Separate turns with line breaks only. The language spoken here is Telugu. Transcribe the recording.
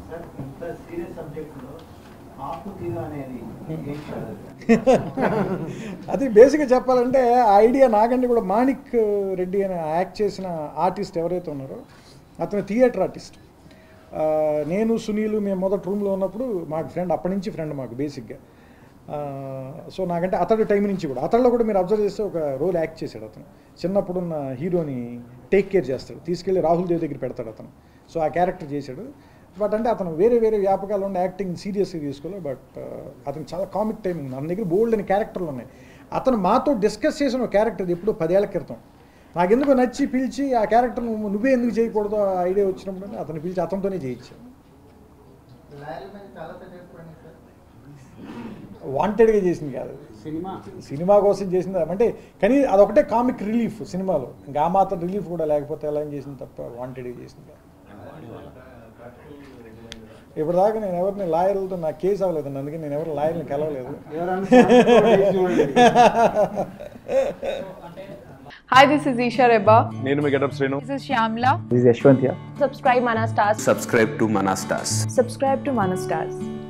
సార్ ఇంత సీరియస్ సబ్జెక్ట్లో ఆకు తీరు అనేది ఏం కాదు
అది బేసిక్గా చెప్పాలంటే ఆ ఐడియా నాకంటే కూడా మాణిక్ రెడ్డి అని యాక్ట్ చేసిన ఆర్టిస్ట్ ఎవరైతే ఉన్నారో అతను థియేటర్ ఆర్టిస్ట్ ఆ, నేను సునీల్ మేము మొదటి రూమ్లో ఉన్నప్పుడు మాకు ఫ్రెండ్ అప్పటి నుంచి ఫ్రెండ్ మాకు బేసిక్గా సో నాకంటే అతడి టైం నుంచి కూడా అతడిలో కూడా మీరు అబ్జర్వ్ చేస్తే ఒక రోల్ యాక్ట్ చేశాడు అతను చిన్నప్పుడున్న హీరోని టేక్ కేర్ చేస్తాడు తీసుకెళ్ళి రాహుల్ దేవ్ దగ్గర పెడతాడు అతను సో ఆ క్యారెక్టర్ చేశాడు బట్ అంటే అతను వేరే వేరే వ్యాపకాలు ఉన్న యాక్టింగ్ సీరియస్గా తీసుకోలే బట్ అతను చాలా కామిక్ టైం ఉంది అతని దగ్గర బోల్డ్ అని క్యారెక్టర్లు ఉన్నాయి అతను మాతో డిస్కస్ చేసిన ఒక క్యారెక్టర్ ఎప్పుడు పదేళ్ల క్రితం నాకు ఎందుకు నచ్చి పిలిచి ఆ క్యారెక్టర్ నువ్వు నువ్వే ఎందుకు చేయకూడదు ఆ ఐడియా వచ్చినప్పుడు అతను పిలిచి అతనితోనే చేయించాను
లాయల్ మీద చాలా సబ్జెక్ట్ పడింది సార్
వాంటెడ్గా చేసింది కాదు
సినిమా
సినిమా కోసం చేసింది అంటే కానీ అదొకటే కామిక్ రిలీఫ్ సినిమాలో ఇంకా ఆ మాత్రం రిలీఫ్ కూడా లేకపోతే ఎలా ఏం చేసింది తప్ప వాంటెడ్గా చేసింది కాదు ఇప్పుడు దాకా నేను ఎవరిని లాయర్లతో నా కేసు అవ్వలేదు అందుకే నేను ఎవరు లాయర్ని కలవలేదు
Hi, this is Isha Reba.
నేను మీ getup Srinu
This is Shyamla.
This is Yashwant here.
subscribe Mana Stars.
subscribe to Manastas.
Subscribe to Mana Stars.